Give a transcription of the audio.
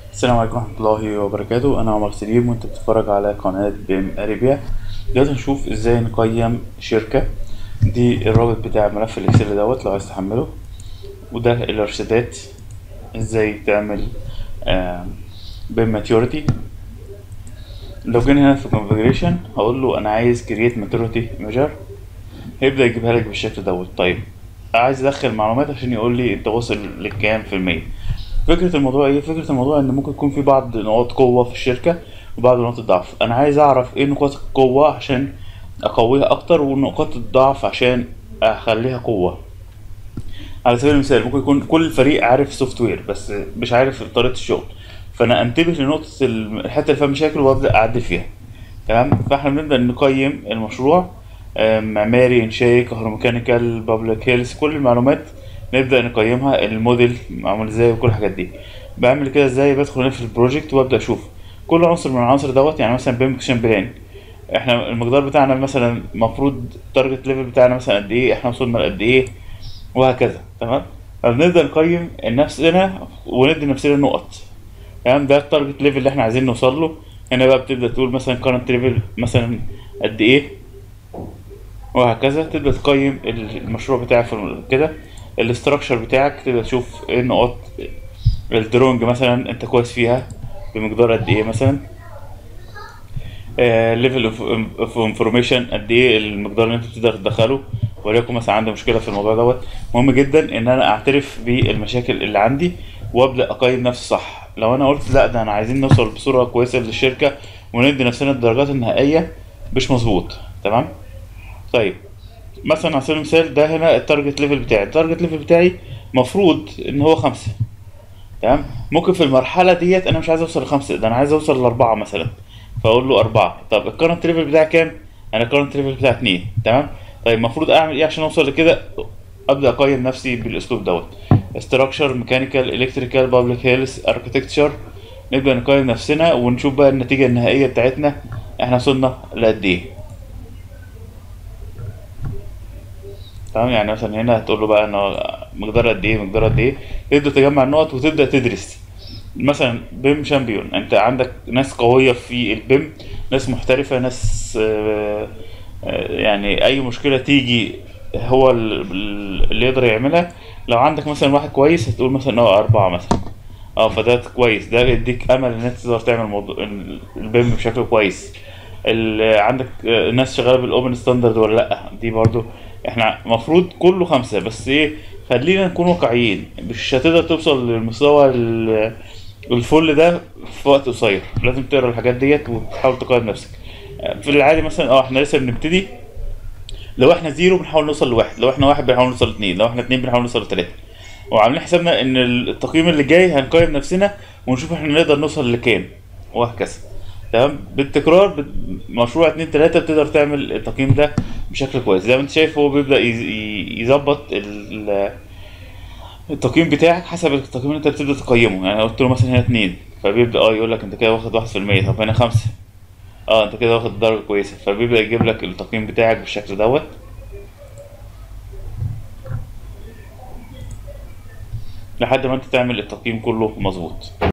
السلام عليكم ورحمة الله وبركاته أنا عمر سليم وأنت بتتفرج على قناة بيم أريبيا دلوقتي هنشوف إزاي نقيم شركة دي الرابط بتاع ملف الإكسل دوت لو عايز تحمله وده الإرشادات إزاي تعمل بيم ماتيوريتي لو جينا هنا في configuration هقول له أنا عايز create maturity measure هيبدأ يجيبها لك بالشكل دوت طيب عايز أدخل معلومات عشان يقول لي أنت واصل لكام في المية فكرة الموضوع ايه؟ فكرة الموضوع ان ممكن يكون في بعض نقاط قوة في الشركة وبعض نقاط الضعف، انا عايز اعرف ايه نقاط القوة عشان اقويها اكتر ونقاط الضعف عشان اخليها قوة. على سبيل المثال ممكن يكون كل الفريق عارف سوفت وير بس مش عارف طريقة الشغل، فانا انتبه لنقطة الحتة اللي فيها مشاكل وابدا اعدل فيها. تمام؟ فاحنا بنبدا نقيم المشروع معماري انشائي كهروميكانيكال بابليك هيلث كل المعلومات نبدا نقيمها الموديل معمول ازاي وكل الحاجات دي بعمل كده ازاي بدخل هنا في البروجكت وابدا اشوف كل عنصر من العناصر دوت يعني مثلا بيم اكشن بلان احنا المقدار بتاعنا مثلا المفروض التارجت ليفل بتاعنا مثلا قد ايه احنا وصلنا لقد ايه وهكذا تمام فبنبدا نقيم نفسنا وندي نفسنا نقط تمام ده التارجت ليفل اللي احنا عايزين نوصل له هنا بقى بتبدا تقول مثلا كارنت ليفل مثلا قد ايه وهكذا تبدا تقيم المشروع بتاعك كده الاستراكشر بتاعك تبدا تشوف ايه النقاط الدرونج مثلا انت كويس فيها بمقدار قد ايه مثلا ليفل اوف انفورميشن قد ايه المقدار اللي انت تقدر تدخله وليكن مثلا عندي مشكله في الموضوع دوت مهم جدا ان انا اعترف بالمشاكل اللي عندي وابدا اقيم نفسي صح لو انا قلت لا ده انا عايزين نوصل بصوره كويسه للشركه وندي نفسنا الدرجات النهائيه مش مظبوط تمام طيب مثلا على سبيل المثال ده هنا التارجت ليفل بتاعي التارجت ليفل بتاعي مفروض ان هو خمسة تمام ممكن في المرحله ديت انا مش عايز اوصل لخمسة ده انا عايز اوصل لاربعة مثلا فاقول له أربعة طب الكرنت ليفل بتاعي كام انا الكرنت ليفل بتاعي اتنين تمام طيب المفروض اعمل ايه عشان اوصل لكده ابدا اقيم نفسي بالاسلوب دوت استراكشر ميكانيكال الكتريكال بابليك هيلث اركتكتشر نبدا نقيم نفسنا ونشوف بقى النتيجه النهائيه بتاعتنا احنا وصلنا لقد ايه تمام يعني مثلا هنا هتقول له بقى انه مقدار قد ايه مقدار قد ايه تبدا تجمع النقط وتبدا تدرس مثلا بيم شامبيون انت عندك ناس قويه في البيم ناس محترفه ناس يعني اي مشكله تيجي هو اللي يقدر يعملها لو عندك مثلا واحد كويس هتقول مثلا اه أربعة مثلا اه فده كويس ده يديك امل ان انت تقدر تعمل موضوع البيم بشكل كويس عندك ناس شغاله بالاوبن ستاندرد ولا لا دي برضو احنا المفروض كله خمسة بس ايه خلينا نكون واقعيين مش هتقدر توصل للمستوى الفل ده في وقت قصير لازم تقرا الحاجات ديت وتحاول تقيم نفسك في العادي مثلا اه احنا لسه بنبتدي لو احنا زيرو بنحاول نوصل لواحد لو احنا واحد بنحاول نوصل لاتنين لو احنا اتنين بنحاول نوصل لتلاتة وعاملين حسابنا ان التقييم اللي جاي هنقيم نفسنا ونشوف احنا نقدر نوصل لكام وهكذا تمام بالتكرار مشروع اتنين تلاتة بتقدر تعمل التقييم ده بشكل كويس زي ما انت شايف هو بيبدا يظبط التقييم بتاعك حسب التقييم اللي انت بتبدا تقيمه يعني قلت له مثلا هنا اتنين فبيبدا اه يقول لك انت كده واخد واحد في المية طب هنا خمسة اه انت كده واخد درجة كويسة فبيبدا يجيب لك التقييم بتاعك بالشكل دوت لحد ما انت تعمل التقييم كله مظبوط